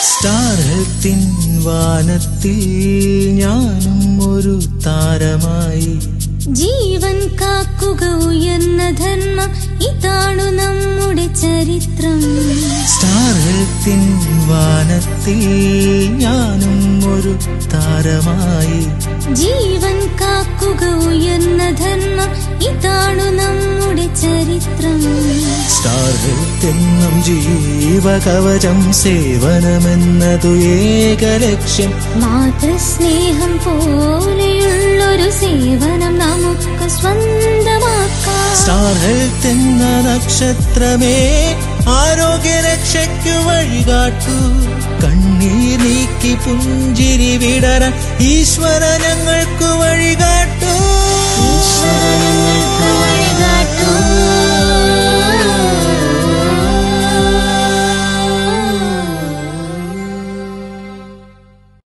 star ഹെൽത്തിൻ വാനത്തിൽ ഞാനും ഒരു താരമായി ജീവൻ കാക്കുക ഉയർന്ന ധർമ്മം ഇതാണു നമ്മുടെ ചരിത്രം സ്റ്റാർ ഹെൽത്തിൻ വാനത്തിൽ ഞാനും ഒരു താരമായി ജീവൻ കാക്കുക ഉയർന്ന ധർമ്മം ഇതാണു നമ്മുടെ ചരിത്രം സ്റ്റാർ ഹെൽത്ത് എന്നും ജീവകവചം സേവനമെന്നതു ഏക ലക്ഷ്യം മാതൃസ്നേഹം പോലെയുള്ളൊരു സേവനം നമുക്ക് സ്വന്തമാക്കാം സ്റ്റാർ ഹെൽത്ത് എന്ന നക്ഷത്രമേ ആരോഗ്യരക്ഷയ്ക്കു വഴികാട്ടൂ കണ്ണീർ നീക്കി പുഞ്ചിരി വിടരാൻ ഈശ്വര ഞങ്ങൾക്ക് വഴികാട്ടൂ ഈശ്വര ഞങ്ങൾക്ക്